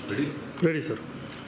Ready ready sir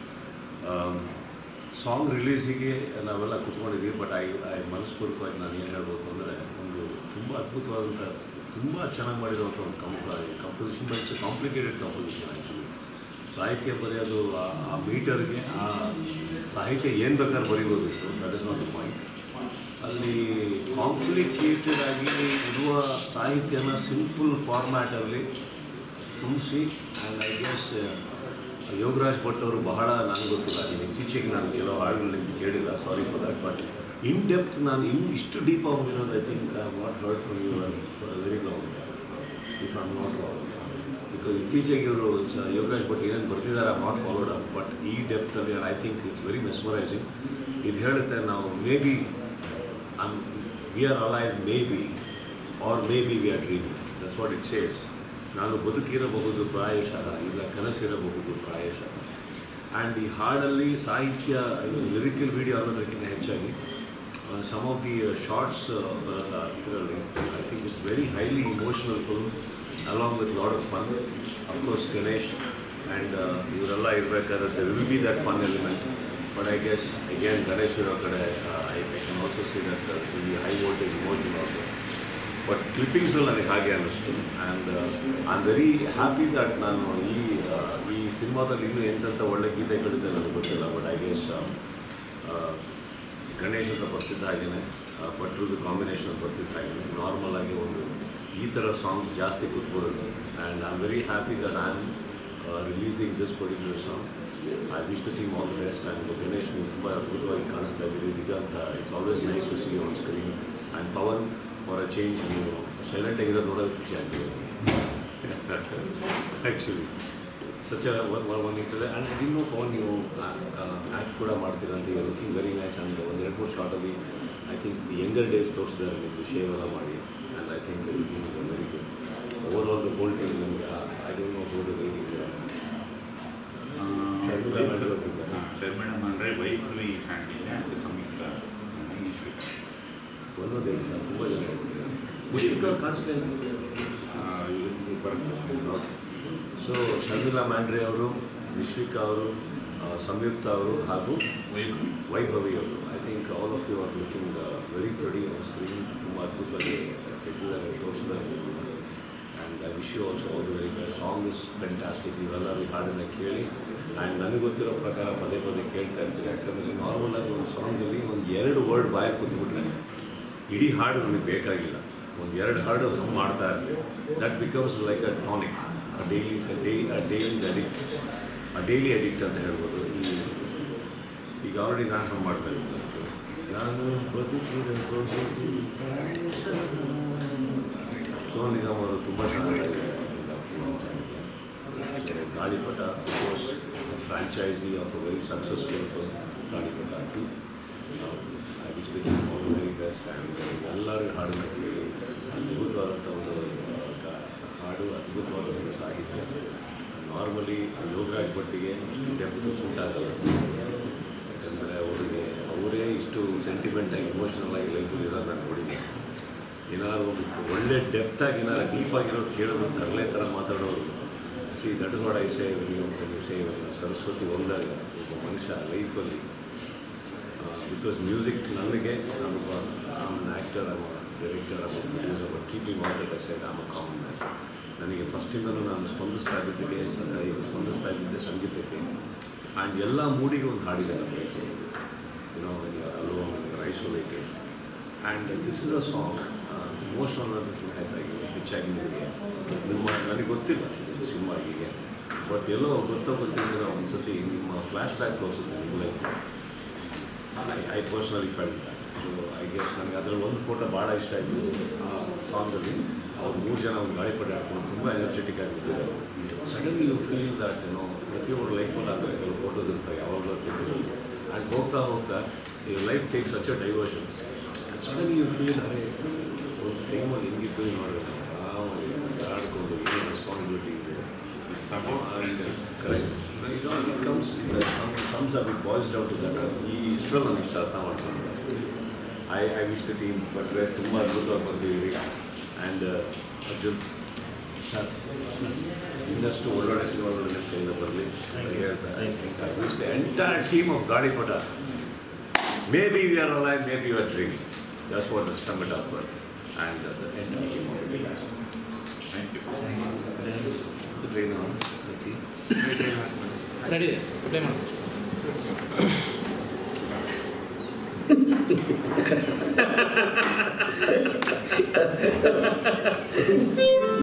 song ರಿಲೀಸಿಗೆ ನಾವೆಲ್ಲ ಕುತ್ಕೊಂಡಿದ್ದೀವಿ ಬಟ್ ಐ ಐ ಮನಸ್ಪೂರ್ವಕವಾಗಿ ನಾನು ಏನು ಹೇಳ್ಬೇಕು ಅಂದರೆ ಒಂದು ತುಂಬ ಅದ್ಭುತವಾದಂಥ ತುಂಬ ಚೆನ್ನಾಗಿ ಮಾಡಿರುವಂಥ ಒಂದು ಕಂಪ composition but it's complicated composition actually ಸಾಹಿತ್ಯ ಬರೆಯೋದು ಆ- ಆ ಮೀಟರ್ಗೆ ಆ ಸಾಹಿತ್ಯ ಏನು ಬೇಕಾದ್ರೆ ಬರೀಬೋದಿತ್ತು that is not the point ಅಲ್ಲಿ ಕಾಂಪ್ಲಿಕೇಟೆಡ್ ಆಗಿ ಇರುವ ಸಾಹಿತ್ಯನ ಸಿಂಪಲ್ ಫಾರ್ಮ್ಯಾಟಲ್ಲಿ ತುಂಬಿಸಿ and I guess Yogaraj Bhat ಅವರು ಬಹಳ ನನಗೆ ಗೊತ್ತಿಲ್ಲ ನೀವು ಇತ್ತೀಚೆಗೆ ನಾನು ಕೆಲವು ಹಾಡುಗಳು ನಿಮ್ಗೆ ಕೇಳಿಲ್ಲ sorry for that but in depth ನಾನು ಇನ್ನು ಇಷ್ಟು ಡೀಪ್ ಹೋಗಿರೋದು I think I not heard from you for very long if I not because ಇತ್ತೀಚೆಗೆ ಇವರು ಯೋಗರಾಜ್ ಭಟ್ ಏನೇನು ಬರ್ತಿದ್ದಾರೆ ನಾಟ್ ಫಾಲೋಡ್ ಅಪ್ ಬಟ್ ಈ ಡೆಪ್ತಲ್ಲಿ I think it's very mesmerising ಇದು ಹೇಳುತ್ತೆ ನಾವು maybe we are alive maybe are maybe we are dreaming that's what it says ನಾನು ಬದುಕಿರಬಹುದು ಪ್ರಾಯಶಃ ಇಲ್ಲ ಕನಸಿರಬಹುದು ಪ್ರಾಯಶಃ ಆ್ಯಂಡ್ ಈ ಹಾಡಲ್ಲಿ ಸಾಹಿತ್ಯ ಲಿರಿಕಲ್ ವಿಡಿಯೋ ಅನ್ನೋದಕ್ಕಿಂತ ಹೆಚ್ಚಾಗಿ ಸಮ್ ಆಫ್ ದಿ ಶಾರ್ಟ್ಸ್ ಬರಲ್ಲ ಇದರಲ್ಲಿ I think it's very highly emotional film along with lot of fun of course Ganesh and ಇವರೆಲ್ಲ ಇರಬೇಕಾದ್ರೆ there will be that fun element but I guess again Ganesh ಇರೋ ಕಡೆ I can also see that the high voltage emotion also but ಕ್ಲಿಪ್ಪಿಂಗ್ಸಲ್ಲಿ ನನಗೆ ಹಾಗೆ ಅನ್ನಿಸ್ತು and I am very happy that ನಾನು ಈ ಆ, ಈ ಸಿನಿಮಾದಲ್ಲಿ ಇನ್ನೂ ಎಂತೆಂಥ ಒಳ್ಳೆ ಗೀತೆಗಳಿದೆ ನನಗೆ ಗೊತ್ತಿಲ್ಲ ಬಟ್ ಐ ಗೆಸ್ ಗಣೇಶ್ ಅಂತ ಬರ್ತಿದ್ದ ಹಾಗೆಯೇ ಭಟ್ರದ್ದು ಕಾಂಬಿನೇಷನ್ ಬರ್ತಿದ್ದ ಹಾಗೆಯೇ ನಾರ್ಮಲ್ ಆಗಿ ಒಂದು ಈ ಥರ ಸಾಂಗ್ಸ್ ಜಾಸ್ತಿ ಕೂತ್ಕೊಳ್ಳುತ್ತೆ and I am very happy that I am releasing this particular song I wish the team all the best and Ganesh ನೀವು ತುಂಬ ಅದ್ಭುತವಾಗಿ ಕಾಣಿಸ್ತಾ ಇದ್ದೀರಿ Diganth it's always nice to see on screen and Pavan for a change ನೀವು silent ಆಗಿರೋದು ನೋಡೋದು ಖುಷಿ ಆಗ್ತಿದೆ ಆ್ಯಕ್ಚುಲಿ ಸಚ್ ಒಂದು ಇರ್ತದೆ ಆ್ಯಂಡ್ ಇನ್ನೂ ಪವನ್ ನೀವು ಆ್ಯಕ್ಟ್ ಕೂಡ ಮಾಡ್ತೀರಾ ಅಂತ ಇವಾಗ ಲುಕಿಂಗ್ ವೆರಿ ನೈಸ್ ಆ್ಯಂಡ್ ಒಂದು ಎರಡು ಮೂರು ಶಾರ್ಟಲ್ಲಿ I think the younger days ತೋರಿಸಿದ್ದಾರೆ ನಿಮ್ಮದು ಶೇವ್ ಎಲ್ಲ ಮಾಡಿ and I think looking very good over all the whole team ನಿಮಗೆ ಐ ಡೋಂಟ್ ನೋ ಹೋ ದ ವೇಟ್ ಶರ್ಮಿಳಾ ಮೇಡಮ್ ಹೋಗಿದ್ದಾರೆ ಮೇಡಮ್ ಅಂದರೆ ವೈಷ್ಣವಿ ಹ್ಯಾಂಡಿಲ್ಲ ಮತ್ತು ಸಂಯುಕ್ತ ಈಶ್ವಿಕ ಒಂದೊಂದು ಹೇಳಿ ಸರ್ ತುಂಬ ಜನ ಹೋಗಿದ್ದಾರೆ ಮುಷ್ಟಿಕ ಕಾಣಿಸ್ತಾ ಇವರು ಬರ್ತಾರೆ ಸೊ ಶರ್ಮಿಳಾ ಮ್ಯಾಂಡ್ರೆ ಅವರು ವಿಶ್ವಿಕಾ ಅವರು ಆ, ಸಂಯುಕ್ತ ಅವರು ಹಾಗೂ ವೈಷ್ಣವಿ ವೈಭವಿ ಅವರು I think all of you are looking very pretty on screen ತುಂಬ ಅದ್ಭುತವಾಗಿ ತೆಗೆದಿದ್ದಾರೆ ತೋರಿಸಿದ್ದಾರೆ and I wish you also all very best song is fantastic ನೀವೆಲ್ಲರೂ ಈ ಹಾಡನ್ನು ಕೇಳಿ ಆ್ಯಂಡ್ ನನಗೆ ಗೊತ್ತಿರೋ ಪ್ರಕಾರ ಪದೇ ಪದೇ ಕೇಳ್ತಾ ಇರ್ತೀರಿ ಯಾಕಂದರೆ ನಾರ್ಮಲ್ ಆಗಿ ಒಂದು ಸಾಂಗಲ್ಲಿ ಒಂದು ಎರಡು ವರ್ಡ್ ಬಾಯಲ್ಲಿ ಕೂತ್ಬಿಟ್ರೆ ಇಡೀ ಹಾಡು ನಮಗೆ ಬೇಕಾಗಿಲ್ಲ ಒಂದು ಎರಡು ಹಾಡು ಹಮ್ ಮಾಡ್ತಾ ಇರ್ತೀವಿ that becomes like a tonic a daily day a dailies addict a daily addict ಅಂತ ಹೇಳ್ಬೋದು ಈ ಈಗ ಆಲ್ರೆಡಿ ನಾನು ಹಮ್ ಮಾಡ್ತಾ ಇದ್ದೀನಿ ನಾನು ಬದುಕಿದ ಸೋನು ನಿಗಮ್ ಅವರು ತುಂಬ ಚೆನ್ನಾಗಿದೆ Gaalipata course franchise of a very successful film Gaalipata two I wish very best and ಎಲ್ಲರೂ ಹಾಡನ್ನು ಕೇಳಿ ಅದ್ಭುತವಾದಂಥ ಒಂದು ಆ, ಗಾ- ಹಾಡು ಅದ್ಭುತವಾದ ಒಂದು ಸಾಹಿತ್ಯ ನಾರ್ಮಲಿ ಯೋಗರಾಜ್ ಭಟ್ಟಿಗೆ ಇಷ್ಟು ಡೆಪ್ತ್ ಸೂಟ್ ಆಗಲ್ಲ ಯಾಕಂದರೆ ಅವರಿಗೆ ಅವರೇ ಇಷ್ಟು ಸೆಂಟಿಮೆಂಟ್ ಆಗಿ ಇಮೋಷನಲ್ ಆಗಿ ಲೈಫಲ್ಲಿ ಇರೋದು ನಾನು ನೋಡಿದ್ದೀನಿ ಏನಾದ್ರು ಒಂದು ಒಳ್ಳೆ ಡೆಪ್ತಾಗಿ ಏನಾದ್ರು ಡೀಪಾಗಿರೋದು ಕೇಳೋದು ತರಲೆ ಥರ ಮಾತಾಡೋರು see that is what I say ನೀವು ಸೇವ್ ಸರಸ್ವತಿ ಒಂದಾಗ ಒಬ್ಬ ಮನುಷ್ಯ ಲೈಫಲ್ಲಿ ಬಿಕಾಸ್ ಮ್ಯೂಸಿಕ್ ನನಗೆ ನಾನೊಬ್ಬ am actor am director am producer but keeping all that side am a common man ನನಗೆ ಫಸ್ಟಿಂದಲೂ ನಾನು ಸ್ಪಂದಿಸ್ತಾ ಇದ್ದಿದ್ದೆ ಸ- ಸ್ಪಂದಿಸ್ತಾ ಇದ್ದಿದ್ದೆ ಸಂಗೀತಕ್ಕೆ ಆ್ಯಂಡ್ ಎಲ್ಲ ಮೂಡಿಗೆ ಒಂದು ಹಾಡಿದೆ ನಮ್ಮ ಏನೋ ಅಲೋ isolated and this is a song emotional ಅನ್ನೋದಕ್ಕಿಂತ ಹೆಚ್ಚಾಗಿ ಹೆಚ್ಚಾಗಿ ನಿಮಗೆ ನಿಮ್ಮ ನನಗೆ ಗೊತ್ತಿಲ್ಲ ಸಿನಿಮಾ ಹೀಗೆ ಬಟ್ ಎಲ್ಲೋ ಗೊತ್ತೋ ಗೊತ್ತಿಲ್ಲ ಒಂದು ಸತಿ ನಿಮ್ಮ ಫ್ಲ್ಯಾಶ್ ಬ್ಯಾಕ್ ತೋರಿಸುತ್ತೆ ನಿಮ್ಮ life I personally felt so I guess ನನಗೆ ಅದರಲ್ಲಿ ಒಂದು ಫೋಟೋ ಭಾಳ ಇಷ್ಟ ಆಯಿತು ಆ ಸಾಂಗಲ್ಲಿ ಅವ್ರು ಮೂರು ಜನ ಒಂದು ಗಾಳಿ ಪಡೆ ಹಾಕೊಂಡು ತುಂಬ ಎನರ್ಜೆಟಿಕ್ ಆಗಿರ್ತಾರೆ ಸಡನ್ಲಿ ಯು ಫೀಲ್ ದಟ್ ಏನೋ ಪ್ರತಿಯೊಬ್ಬರು ಲೈಫಲ್ಲಿ ಆದರೆ ಕೆಲವು ಫೋಟೋಸ್ ಇರ್ತವೆ ಯಾವಾಗಲೂ ತೆಗೆದು ಆ್ಯಂಡ್ ಹೋಗ್ತಾ ಹೋಗ್ತಾ ಈ life take such a diversion suddenly you feel ಅರೆ ಒಂದು ಟೈಮಲ್ಲಿ ಹೆಂಗಿತ್ತು ನೋಡಬೇಕು ಆರಾಮಾಗಿ ಆಡ್ಕೊಂಡು ಏನು ರೆಸ್ಪಾನ್ಸಿಬಿಲಿಟಿ ಇದೆ correct it comes comes up it boils down to that ಈ ಇಷ್ಟರಲ್ಲಿ ನಾನು ಇಷ್ಟ ಅರ್ಥ ಮಾಡ್ಕೊಂಡು I I wish the team ಬಟ್ರೆ ತುಂಬ ಅದ್ಭುತವಾಗಿ ಬಂದಿದ್ದೀವಿ ಆ್ಯಂಡ್ ಅರ್ಜುನ್ ಸರ್ ಇನ್ನಷ್ಟು ಒಳ್ಳೊಳ್ಳೆ ಸಿನಿಮಾಗಳು ನಿಮ್ಮ ಕೈಯಿಂದ ಬರಲಿ the entire team of Gadipata. Maybe we are alive, maybe we are dreaming. That's what the summit up was. And uh, the entire team of Gadipata. Thank you The trainer, let's see. Ready play ಮಾಡಿ